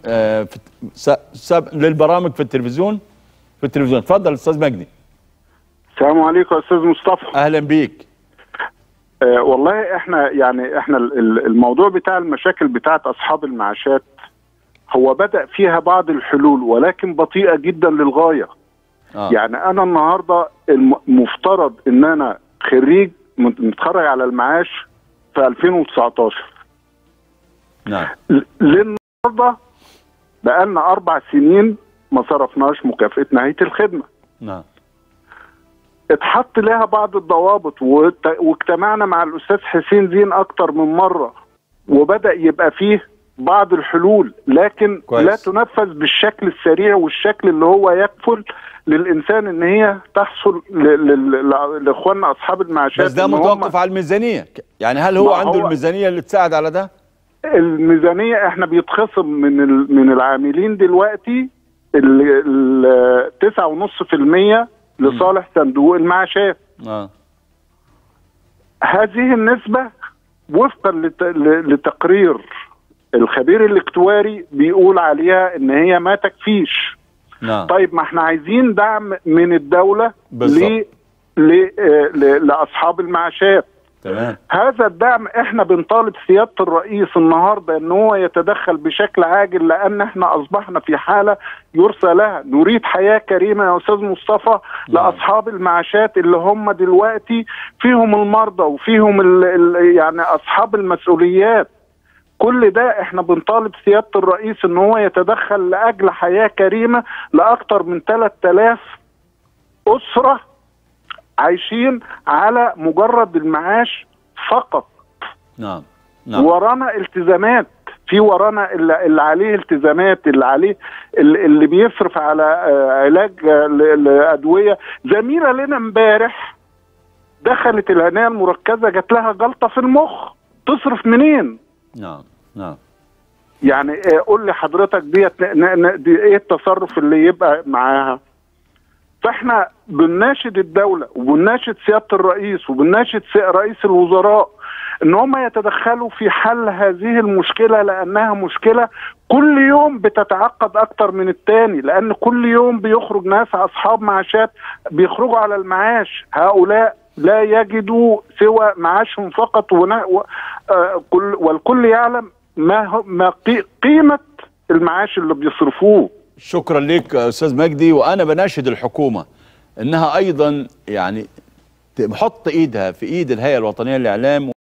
آه في س... سب... للبرامج في التلفزيون في التلفزيون اتفضل استاذ مجدي السلام عليكم يا استاذ مصطفى اهلا بيك آه والله احنا يعني احنا ال- ال- الموضوع بتاع المشاكل بتاعت اصحاب المعاشات هو بدا فيها بعض الحلول ولكن بطيئه جدا للغايه آه. يعني انا النهارده الم- مفترض ان انا خريج مت- متخرج على المعاش في 2019 نعم ل- للنهارده بقالنا اربع سنين ما صرفناش مكافاه نهايه الخدمه نعم اتحط لها بعض الضوابط وت- واجتمعنا مع الاستاذ حسين زين اكتر من مره وبدا يبقى فيه بعض الحلول لكن كويس. لا تنفذ بالشكل السريع والشكل اللي هو يكفل للانسان ان هي تحصل ل- ل- ل- لاخواننا اصحاب المعاشات بس ده إن هم- متوقف على الميزانيه يعني هل هو ما عنده هو- الميزانيه اللي تساعد على ده الميزانيه احنا بيتخصم من ال- من العاملين دلوقتي ال- ال 9.5% لصالح صندوق المعاشات اه هذه النسبة وفقا لت- ل- لتقرير الخبير الاكتواري بيقول عليها ان هي ما تكفيش نعم طيب ما احنا عايزين دعم من الدولة بالظبط. ل- ل- آه، ل- لأصحاب المعاشات تمام هذا الدعم احنا بنطالب سيادة الرئيس النهاردة ان هو يتدخل بشكل عاجل لان احنا اصبحنا في حالة يرثى لها نريد حياة كريمة يا استاذ مصطفى لاصحاب المعاشات اللي هم دلوقتي فيهم المرضى وفيهم ال ال يعني اصحاب المسؤوليات كل ده احنا بنطالب سيادة الرئيس ان هو يتدخل لاجل حياة كريمة لاكثر من 3000 اسرة عايشين على مجرد المعاش فقط نعم نعم ورانا التزامات في ورانا اللي اللي عليه التزامات اللي عليه اللي اللي بيصرف على آه، علاج آه، ل- لادويه زميله لنا امبارح دخلت العنايه المركزه جات لها جلطه في المخ تصرف منين؟ نعم نعم يعني آه، قول لي حضرتك ديت ن- ن- دي ايه التصرف اللي يبقى معاها؟ فاحنا بنناشد الدوله وبنناشد سياده الرئيس وبنناشد سي- رئيس الوزراء ان هم يتدخلوا في حل هذه المشكله لانها مشكله كل يوم بتتعقد اكتر من التاني لان كل يوم بيخرج ناس اصحاب معاشات بيخرجوا على المعاش هؤلاء لا يجدوا سوى معاشهم فقط ونا و آه كل والكل يعلم ما هو ما قي- قيمه المعاش اللي بيصرفوه شكرا لك يا استاذ مجدي وانا بناشد الحكومه انها ايضا يعني تحط ايدها في ايد الهيئه الوطنيه للاعلام